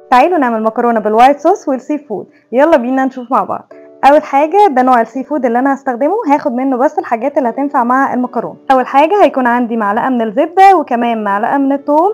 تعالوا نعمل مكرونه بالوايت صوص والسي فود يلا بينا نشوف مع بعض اول حاجه ده نوع السي فود اللي انا هستخدمه هاخد منه بس الحاجات اللي هتنفع مع المكرونه اول حاجه هيكون عندي معلقه من الزبده وكمان معلقه من الثوم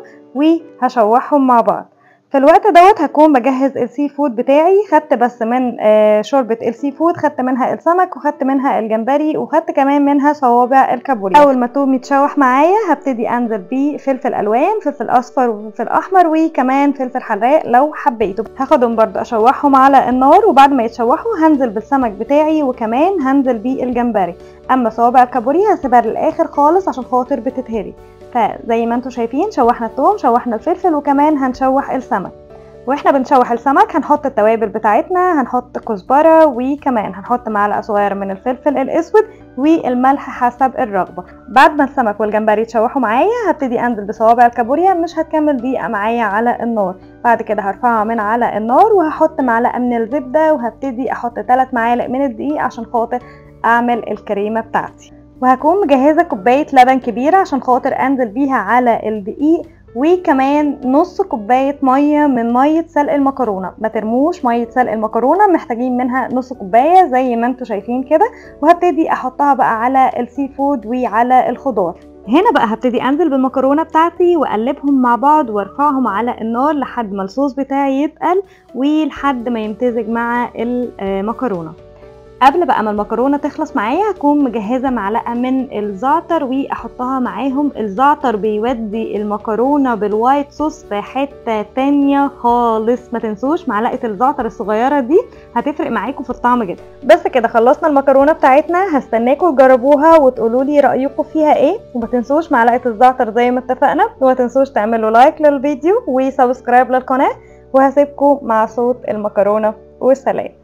وهشوحهم مع بعض في الوقت دوت هكون بجهز السي فود بتاعي خدت بس من آه شوربة السي فود خدت منها السمك وخدت منها الجمبري وخدت كمان منها صوابع الكابوريا اول ما الثوم يتشوح معايا هبتدي انزل بيه فلفل الوان فلفل اصفر وفلفل احمر وكمان فلفل حراق لو حبيته هاخدهم برضو اشوحهم على النار وبعد ما يتشوحوا هنزل بالسمك بتاعي وكمان هنزل بيه الجمبري اما صوابع الكابوريا هسيبها للاخر خالص عشان خاطر بتتهري فزي ما انتم شايفين شوحنا الثوم شوحنا الفلفل وكمان هنشوح السمك واحنا بنشوح السمك هنحط التوابل بتاعتنا هنحط كزبرة وكمان هنحط معلقة صغيرة من الفلفل الاسود والملح حسب الرغبة بعد ما السمك والجمبري يتشوحوا معايا هبتدي انزل بصوابع الكابوريا مش هتكمل دقيقة معايا على النار بعد كده هرفعها من على النار وهحط معلقة من الزبدة وهبتدي احط 3 معالق من الدقيق عشان خاطر اعمل الكريمة بتاعتي وهكون مجهزة كوباية لبن كبيرة عشان خاطر انزل بيها على الدقيق وكمان نص كوباية مية من مية سلق المكرونة ما ترموش مية سلق المكرونة محتاجين منها نص كوباية زي ما انتوا شايفين كده وهبتدي احطها بقى على السي فود وعلى الخضار هنا بقى هبتدي انزل بالمكرونه بتاعتي واقلبهم مع بعض وارفعهم على النار لحد ما الصوص بتاعي يتقل ولحد ما يمتزج مع المكرونه قبل بقى ما المكرونه تخلص معايا هكون مجهزه معلقه من الزعتر واحطها معاهم الزعتر بيودي المكرونه بالوايت صوص في حته تانية خالص ما تنسوش معلقه الزعتر الصغيره دي هتفرق معاكم في الطعم جدا بس كده خلصنا المكرونه بتاعتنا هستناكم تجربوها وتقولوا لي رايكم فيها ايه وما تنسوش معلقه الزعتر زي ما اتفقنا وما تنسوش تعملوا لايك للفيديو وسبسكرايب للقناه وهسيبكم مع صوت المكرونه والسلام